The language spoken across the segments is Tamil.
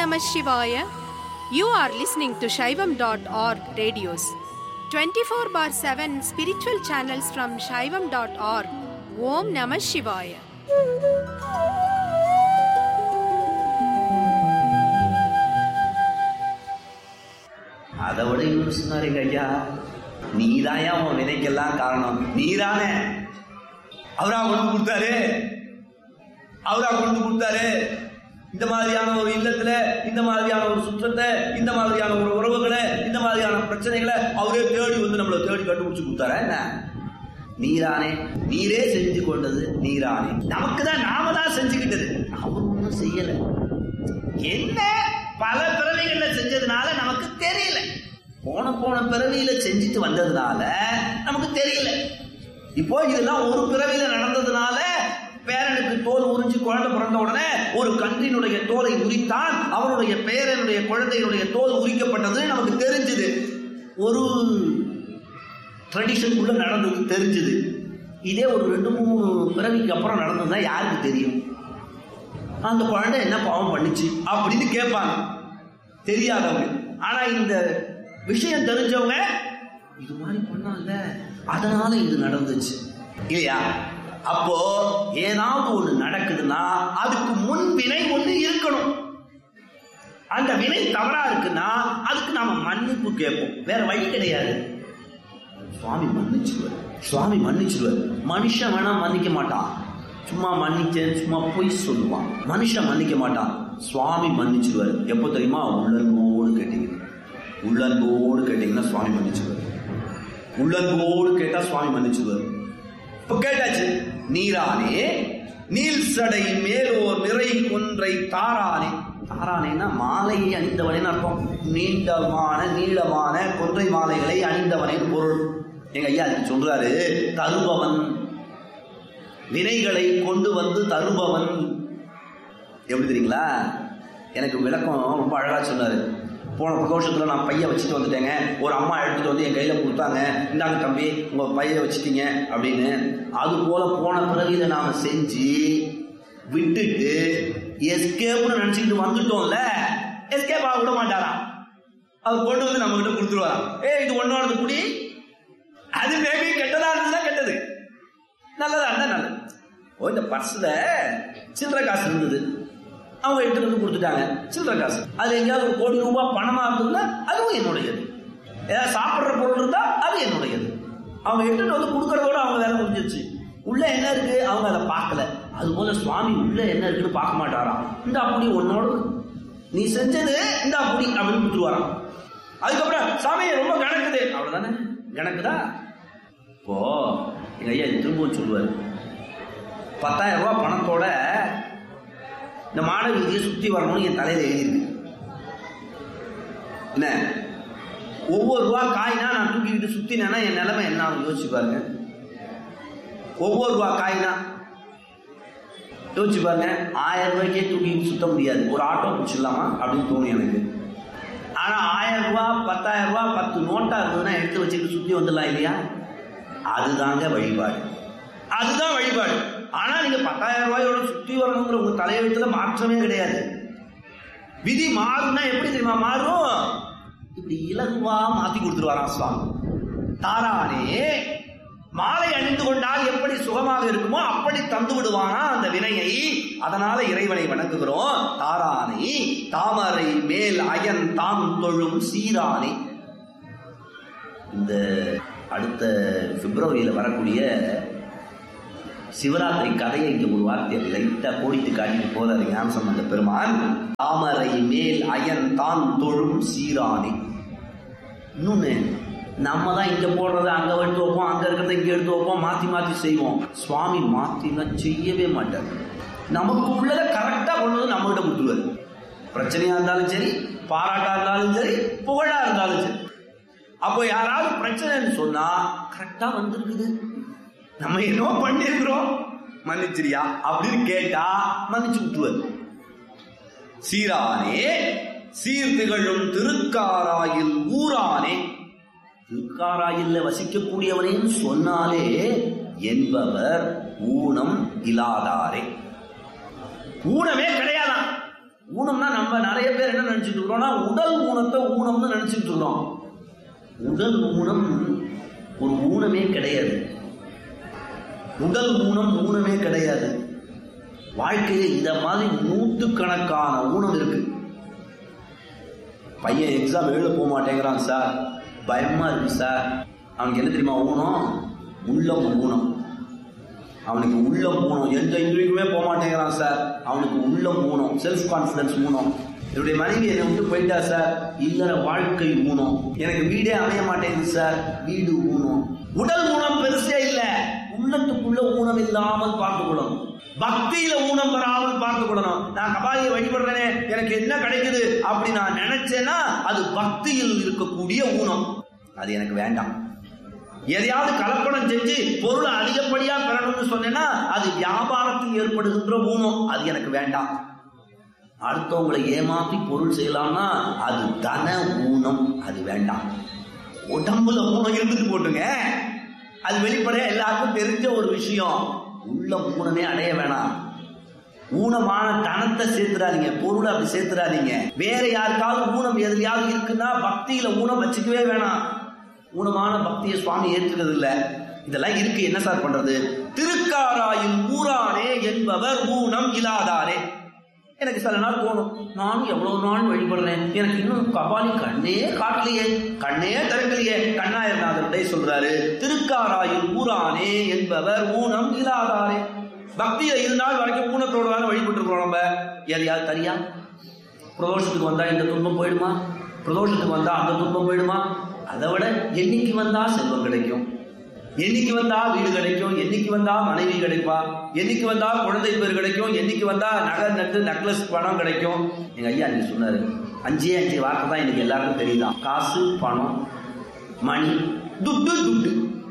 Namah Shivaya. You are listening to Shaivam.org radios. 24 bar 7 spiritual channels from Shaivam.org. Om Namah Shivaya. அதை விட இன்னொரு சொன்னாரு எங்க ஐயா நீதாயா உன் வினைக்கெல்லாம் காரணம் நீதானே அவரா கொண்டு கொடுத்தாரு அவரா கொண்டு கொடுத்தாரு இந்த மாதிரியான ஒரு இல்லத்துல இந்த மாதிரியான ஒரு சுற்றத்தை இந்த மாதிரியான ஒரு உறவுகளை இந்த மாதிரியான பிரச்சனைகளை அவரே தேடி வந்து நம்மளை தேடி கண்டுபிடிச்சு கொடுத்தாரா என்ன நீரானே நீரே செஞ்சு கொண்டது நீரானே நமக்கு தான் நாம தான் செஞ்சுக்கிட்டது அவர் ஒன்றும் செய்யல என்ன பல பிறவிகள்ல செஞ்சதுனால நமக்கு தெரியல போன போன பிறவியில செஞ்சுட்டு வந்ததுனால நமக்கு தெரியல இப்போ இதெல்லாம் ஒரு பிறவியில நடந்ததுனால பேரனுக்கு தோல் உறிஞ்சு குழந்தை பிறந்த உடனே ஒரு கன்றினுடைய தோலை உரித்தான் அவனுடைய பேரனுடைய குழந்தையினுடைய தோல் உரிக்கப்பட்டது நமக்கு தெரிஞ்சது ஒரு ட்ரெடிஷனுக்குள்ள நடந்தது தெரிஞ்சது இதே ஒரு ரெண்டு மூணு பிறவிக்கு அப்புறம் நடந்ததுன்னா யாருக்கு தெரியும் அந்த குழந்தை என்ன பாவம் பண்ணிச்சு அப்படின்னு கேட்பாங்க தெரியாதவங்க ஆனா இந்த விஷயம் தெரிஞ்சவங்க இது மாதிரி பண்ணாங்க அதனால இது நடந்துச்சு இல்லையா அப்போ ஏதாவது ஒண்ணு நடக்குதுன்னா அதுக்கு முன் வினை ஒண்ணு இருக்கணும் அந்த வினை தவறா இருக்குன்னா அதுக்கு நாம மன்னிப்பு கேட்போம் வேற வழி கிடையாது சுவாமி மன்னிச்சிருவார் சுவாமி மன்னிச்சிருவார் மனுஷன் வேணா மன்னிக்க மாட்டான் சும்மா மன்னிச்சேன் சும்மா பொய் சொல்லுவான் மனுஷன் மன்னிக்க மாட்டான் சுவாமி மன்னிச்சிருவார் எப்போ தெரியுமா உள்ளன்போடு கேட்டீங்க உள்ளன்போடு கேட்டீங்கன்னா சுவாமி மன்னிச்சிருவார் உள்ளன்போடு கேட்டா சுவாமி மன்னிச்சிருவார் இப்ப கேட்டாச்சு நீரானே நீல் சடை மேலோர் நிறை கொன்றை தாரானே தாரானேன்னா மாலையை அணிந்தவனேன்னு அர்த்தம் நீண்டமான நீளமான கொன்றை மாலைகளை அணிந்தவனேன்னு பொருள் எங்க ஐயா அதுக்கு சொல்றாரு தருபவன் வினைகளை கொண்டு வந்து தருபவன் எப்படி தெரியுங்களா எனக்கு விளக்கம் ரொம்ப அழகா சொன்னாரு போன பிரதோஷத்துல நான் பைய வச்சுட்டு வந்துட்டேங்க ஒரு அம்மா எடுத்துட்டு வந்து என் கையில கொடுத்தாங்க இந்தாங்க தம்பி உங்க பைய வச்சுட்டீங்க அப்படின்னு அது போல போன பிறவியில நாம செஞ்சு விட்டுட்டு எஸ்கேப்னு நினைச்சுக்கிட்டு வந்துட்டோம்ல எஸ்கேப் ஆக விட மாட்டாராம் அவர் கொண்டு வந்து நம்ம கிட்ட கொடுத்துருவாராம் ஏ இது ஒன்னோடது குடி அது மேபி கெட்டதா இருந்ததுன்னா கெட்டது நல்லதா இருந்தா நல்லது ஓ இந்த பர்ஸ்ல சில்லறை காசு இருந்தது அவங்க எடுத்துட்டு வந்து கொடுத்துட்டாங்க சில்லறை காசு அது எங்கேயாவது ஒரு கோடி ரூபாய் பணமா இருந்ததுன்னா அதுவும் என்னுடையது ஏதாவது சாப்பிட்ற பொருள் இருந்தா அது என்னுடையது அவங்க எடுத்துட்டு வந்து கொடுக்கறதோட அவங்க வேலை முடிஞ்சிருச்சு உள்ள என்ன இருக்கு அவங்க அதை பார்க்கல அது போல சுவாமி உள்ள என்ன இருக்குன்னு பார்க்க மாட்டாராம் இந்த அப்படி உன்னோட நீ செஞ்சது இந்த அப்படி அப்படின்னு கொடுத்துருவாராம் அதுக்கப்புறம் சாமி ரொம்ப கணக்குது அவ்வளவுதானே கணக்குதா இப்போ எங்க ஐயா இது திரும்பவும் சொல்லுவார் பத்தாயிரம் ரூபாய் பணத்தோட இந்த மாட வீதியை சுத்தி வரணும்னு என் தலையில எழுதியிருக்கு என்ன ஒவ்வொரு ரூபா காய்னா நான் தூக்கிக்கிட்டு சுத்தினேன்னா என் நிலைமை என்ன ஆகும் யோசிச்சு பாருங்க ஒவ்வொரு ரூபா காய்னா யோசிச்சு பாருங்க ஆயிரம் ரூபாய்க்கே தூக்கிட்டு சுத்த முடியாது ஒரு ஆட்டோ பிடிச்சிடலாமா அப்படின்னு தோணும் எனக்கு ஆனா ஆயிரம் ரூபாய் பத்தாயிரம் ரூபாய் பத்து நோட்டா இருந்ததுன்னா எடுத்து வச்சுட்டு சுத்தி வந்துடலாம் இல்லையா அதுதாங்க வழிபாடு அதுதான் வழிபாடு ஆனா நீங்க பத்தாயிரம் ரூபாயோட சுத்தி வரணுங்கிற உங்க தலையெழுத்துல மாற்றமே கிடையாது விதி மாறும்னா எப்படி தெரியுமா மாறும் இப்படி இலகுவா மாத்தி கொடுத்துருவாராம் சுவாமி தாரானே மாலை அணிந்து கொண்டால் எப்படி சுகமாக இருக்குமோ அப்படி தந்து விடுவானா அந்த வினையை அதனால இறைவனை வணங்குகிறோம் தாரானை தாமரை மேல் அயன் தாம் தொழும் சீரானை இந்த அடுத்த பிப்ரவரியில வரக்கூடிய சிவராத்திரி கதையை இங்க ஒரு வார்த்தையை லைட்டா கோடிட்டு காட்டிட்டு போறாரு ஞானசம்பந்த பெருமான் தாமரை மேல் அயன் தான் தொழும் சீரானே இன்னொன்னு நம்ம தான் இங்க போடுறத அங்க எடுத்து வைப்போம் அங்க இருக்கிறத இங்க எடுத்து வைப்போம் மாத்தி மாத்தி செய்வோம் சுவாமி மாத்திலாம் செய்யவே மாட்டார் நமக்கு உள்ளதை கரெக்டா கொண்டு வந்து நம்ம கிட்ட கொடுத்துருவாரு பிரச்சனையா இருந்தாலும் சரி பாராட்டா இருந்தாலும் சரி புகழா இருந்தாலும் சரி அப்போ யாராவது பிரச்சனைன்னு சொன்னா கரெக்டா வந்திருக்குது நம்ம என்னவோ பண்ணிருக்கிறோம் மன்னிச்சிரியா அப்படின்னு கேட்டா மன்னிச்சு விட்டுருவாரு சீரானே சீர்திகழும் திருக்காராயில் ஊரானே திருக்காராயில்ல வசிக்கக்கூடியவனேன்னு சொன்னாலே என்பவர் ஊனம் இல்லாதாரே ஊனமே கிடையாதான் ஊனம் ஊனம்னா நம்ம நிறைய பேர் என்ன நினைச்சிட்டு இருக்கிறோம்னா உடல் ஊனத்தை ஊனம்னு நினைச்சிட்டு இருக்கிறோம் உடல் ஊனம் ஒரு ஊனமே கிடையாது உடல் ஊனம் ஊனமே கிடையாது வாழ்க்கையில இந்த மாதிரி நூற்றுக்கணக்கான ஊனம் இருக்கு பையன் எக்ஸாம் எழுத போக மாட்டேங்கிறான் சார் பயமா இருக்கு சார் அவனுக்கு என்ன தெரியுமா ஊனம் உள்ளம் ஊனம் அவனுக்கு உள்ளம் ஊனம் எந்த இன்டர்வியூக்குமே போக மாட்டேங்கிறான் சார் அவனுக்கு உள்ளம் ஊனம் செல்ஃப் கான்ஃபிடன்ஸ் ஊனம் என்னுடைய மனைவி என்னை விட்டு போயிட்டா சார் இல்லற வாழ்க்கை ஊனம் எனக்கு வீடே அமைய மாட்டேங்குது சார் வீடு ஊனம் உடல் ஊனம் பெருசே இல்ல உள்ளத்துக்குள்ள ஊனம் இல்லாமல் பார்த்துக்கொள்ளணும் பக்தியில ஊனம் வராமல் பார்த்துக்கொள்ளணும் நான் கபாலியை வழிபடுறேனே எனக்கு என்ன கிடைக்குது அப்படி நான் நினைச்சேன்னா அது பக்தியில் இருக்கக்கூடிய ஊனம் அது எனக்கு வேண்டாம் எதையாவது கலப்படம் செஞ்சு பொருளை அதிகப்படியா பெறணும்னு சொன்னேன்னா அது வியாபாரத்தில் ஏற்படுகின்ற ஊனம் அது எனக்கு வேண்டாம் அடுத்தவங்களை ஏமாத்தி பொருள் செய்யலாம்னா அது தன ஊனம் அது வேண்டாம் உடம்புல ஊனம் இருந்துட்டு போட்டுங்க அது வெளிப்படையா எல்லாருக்கும் தெரிஞ்ச ஒரு விஷயம் உள்ள ஊனமே அடைய வேணாம் ஊனமான தனத்தை சேர்த்துறாதீங்க பொருளை அப்படி சேர்த்துறாதீங்க வேற யாருக்காவது ஊனம் எதுலையாவது இருக்குன்னா பக்தியில ஊனம் வச்சுக்கவே வேணாம் ஊனமான பக்தியை சுவாமி ஏற்றுக்கிறது இல்ல இதெல்லாம் இருக்கு என்ன சார் பண்றது திருக்காராயில் ஊரானே என்பவர் ஊனம் இல்லாதாரே எனக்கு சில நாள் போகணும் நானும் எவ்வளவு நாள் வழிபடுறேன் எனக்கு இன்னும் கபாலி கண்ணே காட்டலையே கண்ணே திறக்கலையே கண்ணாயிரநாதருடைய சொல்றாரு திருக்காராயில் ஊரானே என்பவர் ஊனம் இல்லாதாரே பக்தியில இரு நாள் வரைக்கும் ஊனத்தோடு தானே வழிபட்டு இருக்கிறோம் நம்ம எதையாவது தரியா பிரதோஷத்துக்கு வந்தா இந்த துன்பம் போயிடுமா பிரதோஷத்துக்கு வந்தா அந்த துன்பம் போயிடுமா அதை விட என்னைக்கு வந்தா செல்வம் கிடைக்கும் என்னைக்கு வந்தா வீடு கிடைக்கும் என்னைக்கு வந்தா மனைவி கிடைப்பா என்னைக்கு வந்தா குழந்தை பேர் கிடைக்கும் என்னைக்கு வந்தா நகை நட்டு நெக்லஸ் பணம் கிடைக்கும் எங்க ஐயா நீங்க சொன்னாரு அஞ்சே அஞ்சு வார்த்தை தான் எனக்கு எல்லாருக்கும் தெரியுதான் காசு பணம் மணி துட்டு துட்டு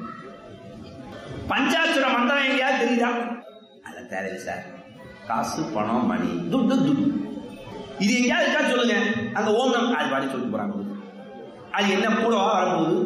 பஞ்சாட்சர மந்திரம் எங்கேயாவது தெரியுதா அத தேவையில்லை சார் காசு பணம் மணி துட்டு துட்டு இது எங்கேயாவது இருக்கா சொல்லுங்க அந்த ஓம் நம் அது பாடி சொல்லிட்டு போறாங்க அது என்ன கூடவா வரப்போகுது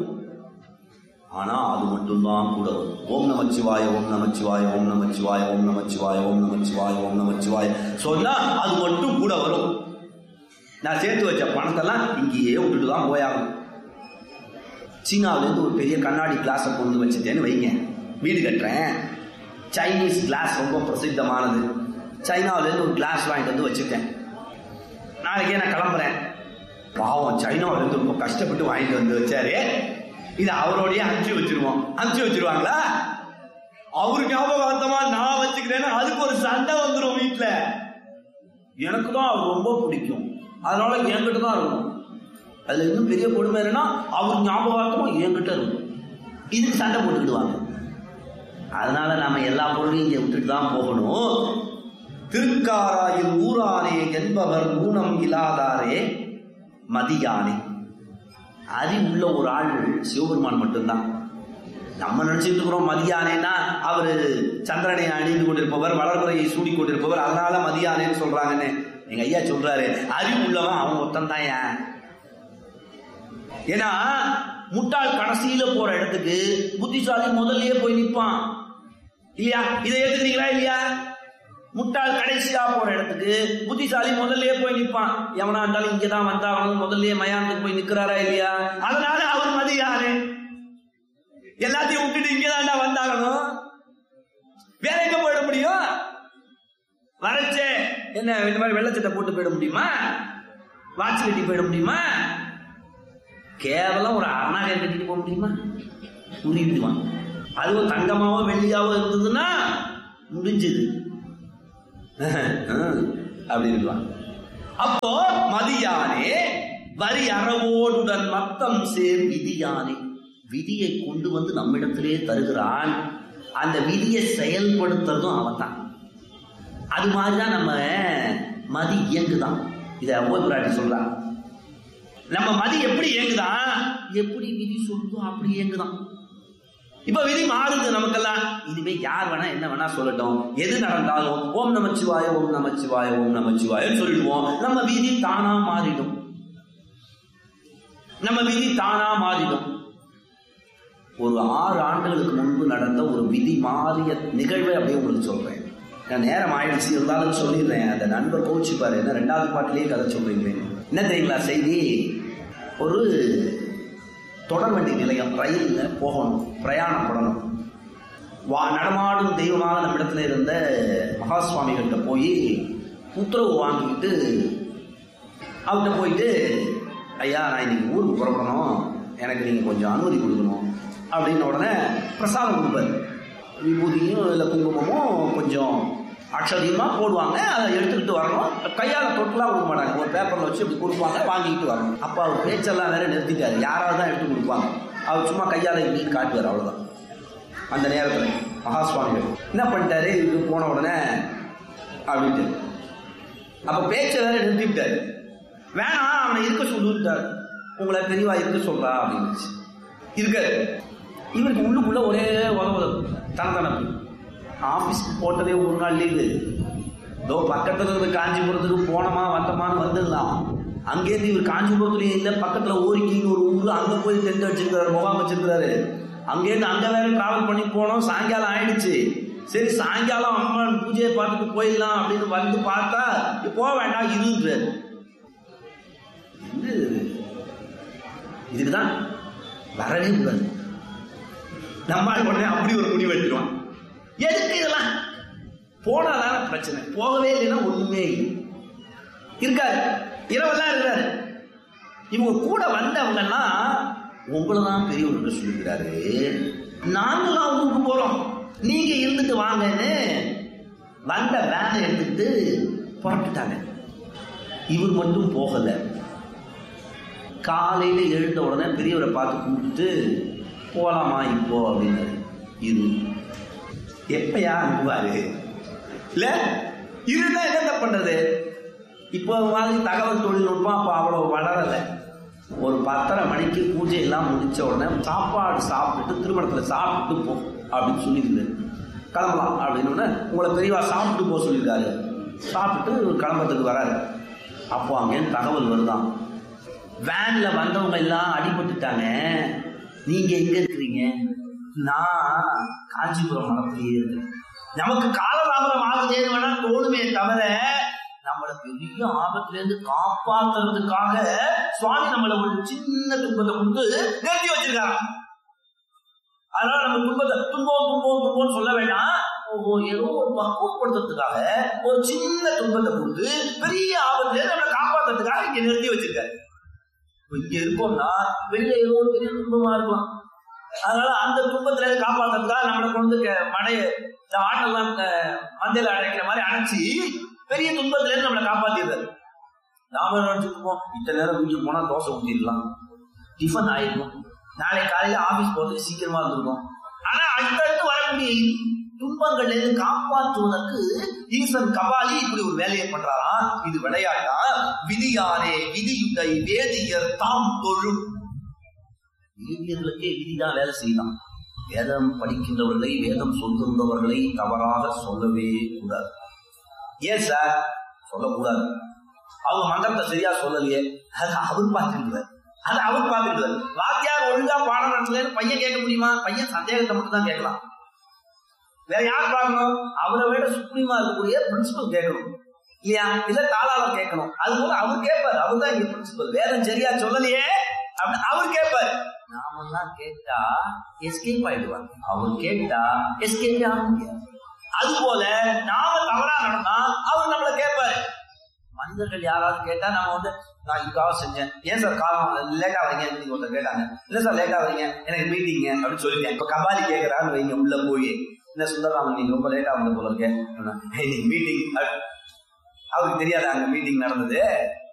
ஆனா அது மட்டும்தான் கூட வரும் ஓம் நமச்சிவாய ஓம் நமச்சிவாய ஓம் நமச்சிவாய ஓம் நமச்சிவாய ஓம் நமச்சிவாய ஓம் நமச்சிவாய சொன்னா அது மட்டும் கூட வரும் நான் சேர்த்து வச்ச பணத்தெல்லாம் இங்கேயே விட்டுட்டு தான் போயாகும் சீனாவிலேருந்து ஒரு பெரிய கண்ணாடி கிளாஸை கொண்டு வந்து வச்சுட்டேன்னு வைங்க வீடு கட்டுறேன் சைனீஸ் கிளாஸ் ரொம்ப பிரசித்தமானது சைனாவிலேருந்து ஒரு கிளாஸ் வாங்கிட்டு வந்து வச்சுட்டேன் நாளைக்கே நான் கிளம்புறேன் பாவம் சைனாவிலேருந்து ரொம்ப கஷ்டப்பட்டு வாங்கிட்டு வந்து வச்சாரு இதை அவரோடய அனுப்பிச்சு வச்சிருவோம் அனுப்பிச்சு வச்சிருவாங்களா அவரு ஞாபகார்த்தமா நான் வச்சுக்கிறேன்னு அதுக்கு ஒரு சண்டை வந்துடும் வீட்டுல எனக்கு தான் அவர் ரொம்ப பிடிக்கும் அதனால என்கிட்ட தான் இருக்கும் அதுல இன்னும் பெரிய கொடுமை என்னன்னா அவர் ஞாபகார்த்தமா என்கிட்ட இருக்கும் இதுக்கு சண்டை போட்டுக்கிடுவாங்க அதனால நாம எல்லா பொருளையும் இங்க விட்டுட்டு தான் போகணும் திருக்காராயில் ஊரானே என்பவர் ஊனம் இல்லாதாரே மதியானே அறிவுள்ள ஒரு ஆள் சிவபெருமான் மட்டும்தான் நம்ம நினைச்சிட்டு இருக்கிறோம் மதியானேன்னா அவரு சந்திரனை அணிந்து கொண்டிருப்பவர் வளர்முறையை சூடி கொண்டிருப்பவர் அதனால மதியானேன்னு சொல்றாங்கன்னு எங்க ஐயா சொல்றாரு அறிவு உள்ளவன் அவன் ஒருத்தன் தான் ஏன் ஏன்னா முட்டாள் கடைசியில போற இடத்துக்கு புத்திசாலி முதல்லயே போய் நிற்பான் இல்லையா இதை ஏத்துக்கிறீங்களா இல்லையா முட்டாள் கடைசியா போற இடத்துக்கு புத்திசாலி முதல்லயே போய் நிற்பான் எவனா இருந்தாலும் இங்கதான் வந்தாகணும் முதல்லயே மயானத்துக்கு போய் நிக்கிறாரா இல்லையா அதனால அவர் மதியாரு எல்லாத்தையும் விட்டுட்டு இங்கதான்டா வந்தாகணும் வேற எங்க போயிட முடியும் வரச்சே என்ன இந்த மாதிரி வெள்ளச்சட்டை போட்டு போயிட முடியுமா வாட்ச் கட்டி போயிட முடியுமா கேவலம் ஒரு அரணாகை கட்டிட்டு போக முடியுமா உருவிடுவான் அதுவும் தங்கமாவோ வெள்ளியாவோ இருந்ததுன்னா முடிஞ்சது அப்படி இருக்கலாம் அப்போ மதியானே வரி அறவோடுடன் மத்தம் சேர் விதியானே விதியை கொண்டு வந்து நம்மிடத்திலே தருகிறான் அந்த விதியை செயல்படுத்துறதும் அவன் தான் அது மாதிரிதான் நம்ம மதி இயங்குதான் இதை ஓய்வுராட்டி சொல்றான் நம்ம மதி எப்படி இயங்குதான் எப்படி விதி சொல்லுதோ அப்படி இயங்குதான் இப்ப விதி மாறுது நமக்கெல்லாம் இனிமே யார் வேணா என்ன வேணா சொல்லட்டும் எது நடந்தாலும் ஓம் நமச்சிவாய ஓம் நமச்சிவாய ஓம் நமச்சிவாயன்னு சொல்லிடுவோம் நம்ம விதி தானா மாறிடும் நம்ம விதி தானா மாறிடும் ஒரு ஆறு ஆண்டுகளுக்கு முன்பு நடந்த ஒரு விதி மாறிய நிகழ்வை அப்படியே உங்களுக்கு சொல்றேன் நான் நேரம் ஆயிடுச்சு இருந்தாலும் சொல்லிடுறேன் அந்த நண்பர் கோச்சிப்பாரு என்ன ரெண்டாவது பாட்டிலேயே கதை சொல்றீங்க என்ன தெரியுங்களா செய்தி ஒரு தொடர் வண்டி நிலையம் ரயிலில் போகணும் பிரயாணப்படணும் வா நடமாடும் தெய்வமாக நம்மிடத்துல இருந்த மகா சுவாமிகள்கிட்ட போய் உத்தரவு வாங்கிக்கிட்டு அவர்கிட்ட போயிட்டு ஐயா நான் இன்னைக்கு ஊருக்கு புறப்படணும் எனக்கு நீங்கள் கொஞ்சம் அனுமதி கொடுக்கணும் அப்படின்ன உடனே பிரசாதம் கொடுப்பாரு விபூதியும் இல்லை குங்குமமும் கொஞ்சம் அக்ஷதியமாக போடுவாங்க அதை எடுத்துக்கிட்டு வரணும் கையால் தொட்டுலாம் கொடுக்க மாட்டாங்க ஒரு பேப்பரில் வச்சு இப்படி கொடுப்பாங்க வாங்கிக்கிட்டு வரணும் அப்போ அவர் பேச்செல்லாம் வேற நிறுத்திட்டாரு யாராவது தான் எடுத்து கொடுப்பாங்க அவர் சும்மா கையால் இப்படின்னு காட்டுவார் அவ்வளோதான் அந்த நேரத்தில் மகாசுவாமிகள் என்ன பண்ணிட்டாரு இவரு போன உடனே அப்படின்ட்டு அப்போ பேச்சை வேற நிறுத்திவிட்டாரு வேணாம் அவனை இருக்க சொல்லிவிட்டார் உங்களை பெரியவா இருக்க சொல்றா அப்படின்னு இருக்காரு இவருக்கு உள்ளுக்குள்ள ஒரே உதவு தனத்தனப்பு ஆஃபீஸ்க்கு போட்டதே ஒரு நாள் லீவு இதோ பக்கத்துல இருந்து காஞ்சிபுரத்துக்கு போனோமா வந்தோமான்னு வந்துடலாம் அங்கேருந்து இவர் காஞ்சிபுரத்துலயும் இல்லை பக்கத்துல ஓரிக்கின்னு ஒரு ஊர்ல அங்க போய் டென்ட் வச்சிருக்காரு முகாம் வச்சிருக்காரு அங்கேருந்து அங்க வேற டிராவல் பண்ணி போனோம் சாயங்காலம் ஆயிடுச்சு சரி சாயங்காலம் அம்மன் பூஜையை பார்த்துட்டு போயிடலாம் அப்படின்னு வந்து பார்த்தா போக வேண்டாம் இருன்றாரு இது இதுக்கு தான் வரவே கூடாது நம்ம உடனே அப்படி ஒரு முடிவு எடுத்துருவான் எதுக்கு இதெல்லாம் போனாதான பிரச்சனை போகவே இல்லைன்னா ஒண்ணுமே இல்லை இருக்காரு இரவெல்லாம் இருக்காரு இவங்க கூட வந்தவங்கெல்லாம் உங்களை தான் பெரியவருக்கு சொல்லிக்கிறாரு நாங்களாம் ஊருக்கு போறோம் நீங்க இருந்துட்டு வாங்கன்னு வந்த வேனை எடுத்துட்டு புறப்பட்டுட்டாங்க இவர் மட்டும் போகலை காலையில எழுந்த உடனே பெரியவரை பார்த்து கூப்பிட்டு போலாமா இப்போ அப்படின்னாரு இரு எப்பயா அனுப்புவாரு இல்ல இருந்தா என்ன பண்றது இப்போ மாதிரி தகவல் தொழில்நுட்பம் அப்போ அவ்வளோ வளரல ஒரு பத்தரை மணிக்கு பூஜை எல்லாம் முடிச்ச உடனே சாப்பாடு சாப்பிட்டுட்டு திருமணத்தில் சாப்பிட்டு போ அப்படின்னு சொல்லியிருந்தாரு கிளம்பலாம் அப்படின்னு உடனே உங்களை பெரியவா சாப்பிட்டு போக சொல்லியிருக்காரு சாப்பிட்டு கிளம்புறதுக்கு வராரு அப்போ அங்கேருந்து தகவல் வருதான் வேன்ல வந்தவங்க எல்லாம் அடிபட்டுட்டாங்க நீங்க எங்க இருக்கிறீங்க நான் காஞ்சிபுரம் மரத்திலேயே இருக்கேன் நமக்கு காலதாமதம் ஆகுதேன்னு வேணா தோணுமே தவிர நம்மள பெரிய ஆபத்துல இருந்து காப்பாத்துறதுக்காக சுவாமி நம்மள ஒரு சின்ன துன்பத்தை கொடுத்து நிறுத்தி வச்சிருக்காங்க அதனால நம்ம துன்பத்தை துன்பம் துன்பம் துன்பம்னு சொல்ல வேண்டாம் ஓ ஏதோ ஒரு பக்குவப்படுத்துறதுக்காக ஒரு சின்ன துன்பத்தை கொடுத்து பெரிய ஆபத்துல இருந்து நம்மளை காப்பாத்துறதுக்காக இங்க நிறுத்தி வச்சிருக்காரு இங்க இருக்கோம்னா வெளியில ஏதோ ஒரு பெரிய துன்பமா இருக்கலாம் அதனால அந்த துன்பத்துல இருந்து காப்பாத்துறதுக்காக நம்மளை கொண்டு மடைய இந்த ஆட்டெல்லாம் மந்தையில அடைக்கிற மாதிரி அடைச்சி பெரிய துன்பத்துல இருந்து நம்மளை காப்பாத்திடுறாரு நாம நினைச்சிருப்போம் இத்தனை நேரம் வீட்டுக்கு போனா தோசை ஊத்திடலாம் டிஃபன் ஆயிருக்கும் நாளை காலையில ஆபீஸ் போறதுக்கு சீக்கிரமா இருந்திருக்கும் ஆனா அடுத்தடுத்து வரக்கூடிய துன்பங்கள்ல இருந்து காப்பாற்றுவதற்கு ஈசன் கபாலி இப்படி ஒரு வேலையை பண்றாராம் இது விளையாட்டா விதியானே விதியுதை வேதியர் தாம் தொழும் வேதியர்களுக்கே விதிதான் வேலை செய்யலாம் வேதம் படிக்கின்றவர்களை வேதம் சொல்கின்றவர்களை தவறாக சொல்லவே கூடாது ஏன் சார் சொல்லக்கூடாது அவங்க மந்திரத்தை சரியா சொல்லலையே அது அவர் பார்த்துக்கிடுவார் அது அவர் பார்த்துக்கிடுவார் வாத்தியார் ஒழுங்கா பாடம் நடத்தலன்னு பையன் கேட்க முடியுமா பையன் சந்தேகத்தை மட்டும் தான் கேட்கலாம் வேற யார் பார்க்கணும் அவரை விட சுப்ரீமா இருக்கக்கூடிய பிரின்சிபல் கேட்கணும் இல்லையா இல்ல தாளாளர் கேட்கணும் அது போல அவர் கேட்பாரு அவர் தான் இங்க பிரின்சிபல் வேதம் சரியா சொல்லலையே அப்படின்னு அவர் கேட்பாரு நாமெல்லாம் கேட்டா எஸ்கேப் ஆயிடுவாங்க அவர் கேட்டா எஸ்கேப் ஆக முடியாது அது போல நாம தவறா நடந்தா அவர் நம்மள கேட்பாரு மனிதர்கள் யாராவது கேட்டா நம்ம வந்து நான் இதுக்காக செஞ்சேன் ஏன் சார் காலம் லேட்டா வரீங்க நீங்க ஒருத்தர் கேட்டாங்க இல்ல சார் லேட்டா வரீங்க எனக்கு மீட்டிங்க அப்படின்னு சொல்லிட்டேன் இப்ப கபாலி கேட்கறான்னு வைங்க உள்ள போய் என்ன சுந்தரராமன் நீங்க ரொம்ப லேட்டா வந்த போல இருக்கேன் மீட்டிங் அவருக்கு தெரியாது அங்க மீட்டிங் நடந்தது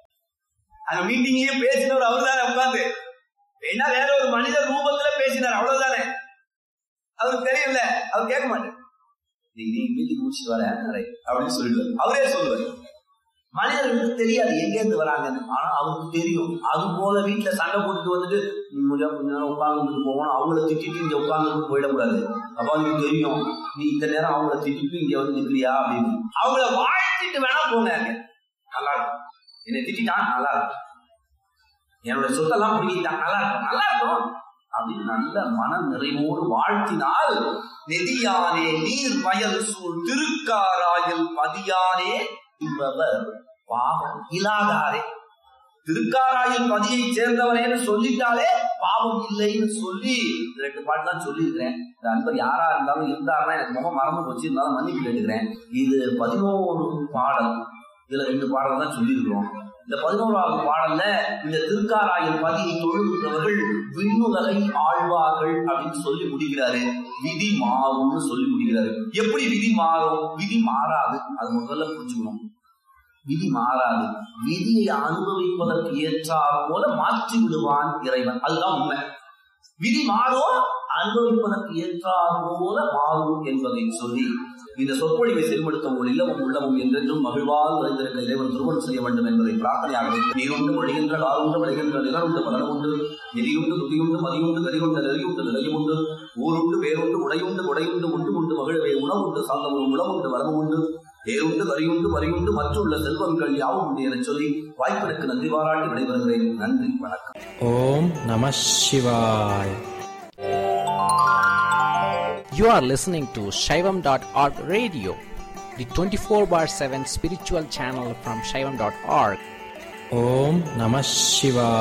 அங்க மீட்டிங்லயே பேசினவர் அவர் தானே உட்காந்து வேணா வேற ஒரு மனித ரூபத்துல பேசினார் அவ்வளவுதானே அவருக்கு தெரியல அவர் கேட்க மாட்டேன் நீ நீ மீட்டிங் முடிச்சுட்டு வர அப்படின்னு சொல்லிடுவார் அவரே சொல்லுவார் மனிதர்களுக்கு தெரியாது எங்க இருந்து வராங்கன்னு ஆனா அவருக்கு தெரியும் அது போல வீட்டுல சண்டை போட்டுட்டு வந்துட்டு கொஞ்ச நேரம் உட்கார்ந்து போகணும் அவங்கள திட்டிட்டு இங்க உட்கார்ந்து போயிடக்கூடாது அப்ப அவங்களுக்கு தெரியும் நீ இந்த நேரம் அவங்கள திட்டிட்டு இங்க வந்து நிற்கிறியா அப்படின்னு அவங்கள வாழ்த்திட்டு வேணா போங்க நல்லா இருக்கும் என்னை திட்டான் நல்லா இருக்கும் என்னோட சொத்தெல்லாம் பிடிக்கிட்டான் நல்லா இருக்கும் நல்லா இருக்கும் அப்படின்னு நல்ல மன நிறைவோடு வாழ்த்தினால் நெதியானே நீர் வயல் சூழ் திருக்காராயில் பதியானே என்பவர் பாவம் இல்லாதாரே திருக்காராயில் பதியை சேர்ந்தவரேன்னு சொல்லிட்டாலே பாவம் இல்லைன்னு சொல்லி இந்த ரெண்டு பாட்டு தான் சொல்லியிருக்கிறேன் இந்த அன்பர் யாரா இருந்தாலும் இருந்தாருன்னா எனக்கு முகம் மறந்து போச்சு இருந்தாலும் மன்னிப்பு கேட்டுக்கிறேன் இது பதினோரு பாடல் இதுல ரெண்டு பாடல் தான் சொல்லியிருக்கிறோம் இந்த பதினோராவது பாடல்ல இந்த திருக்காராயில் பதியை தொழுகின்றவர்கள் விண்ணுலகை ஆழ்வார்கள் அப்படின்னு சொல்லி முடிக்கிறாரு விதி மாறும்னு சொல்லி முடிக்கிறாரு எப்படி விதி மாறும் விதி மாறாது அது முதல்ல புரிஞ்சுக்கணும் விதி மாறாது விதியை அனுபவிப்பதற்கு ஏற்றார் போல மாற்றி விடுவான் இறைவன் அதுதான் உண்மை விதி மாறும் அனுபவிப்பதற்கு ஏற்றார் போல மாறும் என்பதை சொல்லி இந்த சொற்பொழிவை செயல்படுத்த உங்கள் இல்லமும் உள்ளமும் என்றென்றும் மகிழ்வால் நிறைந்திருக்க இறைவன் திருமணம் செய்ய வேண்டும் என்பதை பிரார்த்தனையாக நீருண்டு ஒழிகின்ற காலுண்டு விளைகின்ற நிலருண்டு பலனுண்டு நிதியுண்டு துதியுண்டு மதியுண்டு கரிகுண்டு நெறியுண்டு நிலையுண்டு ஊருண்டு வேறுண்டு உடையுண்டு உடையுண்டு உண்டு உண்டு மகிழவே உணவுண்டு சாந்தமும் உணவுண்டு வளமும் உண்டு பேருண்டு கரியுண்டு வரியுண்டு மற்றுள்ள செல்வங்கள் யாவும் உண்டு என சொல்லி வாய்ப்பிற்கு நன்றி பாராட்டி விடைபெறுகிறேன் நன்றி வணக்கம் ஓம் நம சிவாய் You are listening to Shaivam.org radio, the 24 bar 7 spiritual channel from Shaivam.org. Om Namah Shivaya.